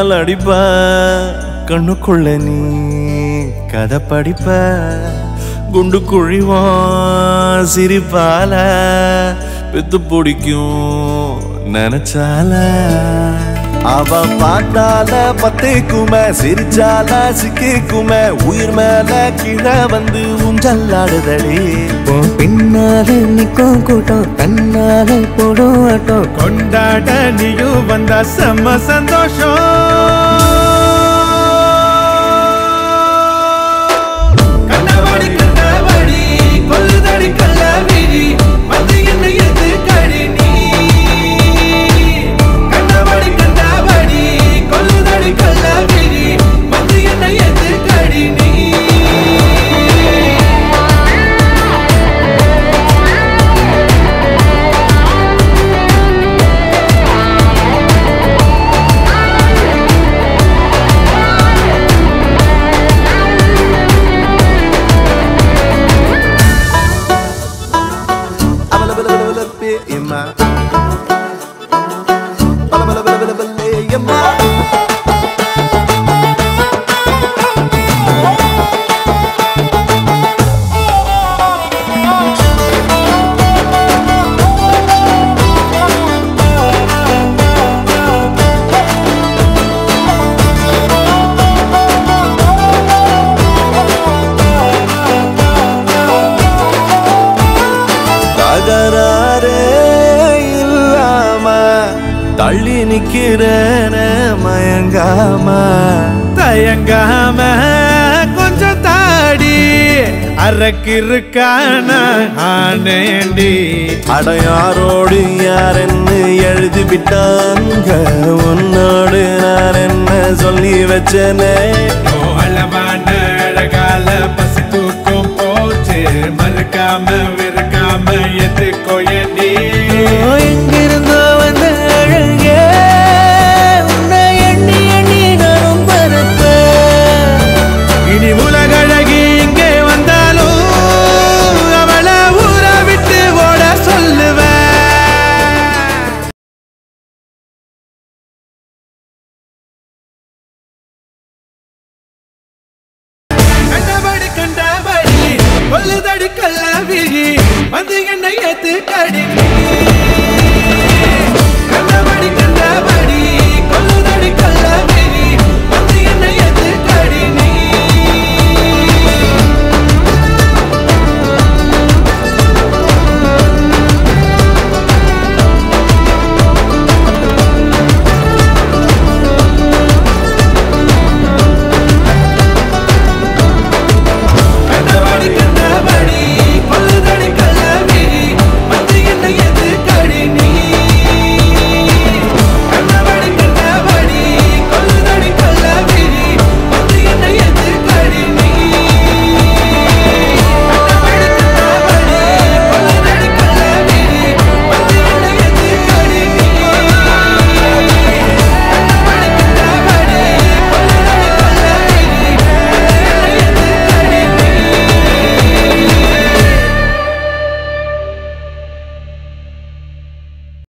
கண்ணால் அடிப்ப கண்ணுக்குள்ள நீ கதை படிப்ப குண்டு குழிவான் சிரிப்பால பெத்து பிடிக்கும் நினைச்சால அவ பாட்டால பத்தேக்குமே சிரிச்சால சிக்கிக்குமே உயிர் மேல கீழே வந்து ஊஞ்சல்லாடுதடி உன் பின்னால நிக்கும் கூட்டம் தன்னால போடும் ஆட்டம் கொண்டாட நீயும் வந்தா செம்ம சந்தோஷம் கண்டபடி கண்டபடி கொல்லுதடி கள்ளவிழி வந்து என்னை எது கடி நீ கண்டபடி கண்டபடி கொல்லுதடி கள்ளவிழி வந்து என்னை எது கடி நீ தகராறே இல்லாம தள்ளி நிக்கிறேன மயங்காம தயங்காம கொஞ்சம் தாடி அரக்கிருக்கான ஆனேண்டி அடையாரோடு யார் என்ன எழுதி விட்டாங்க உன்னோடு நான் என்ன சொல்லி வச்சனே அளவான அழகால பசி தூக்கம் போச்சு மறுக்காம வெறுக்காம எதுக்கோ ஏண்டி எங்கிருந்தோ வந்த அழகே உன்னை எண்ணி எண்ணி நானும் பரப்பேன் இனி உலகழகி இங்கே வந்தாலும் அவளை ஊற விட்டு ஓட சொல்லுவேன் கண்டபடி கண்டபடி கொல்லுதடி கள்ளவிழி வந்து என்னை ஏத்து கடி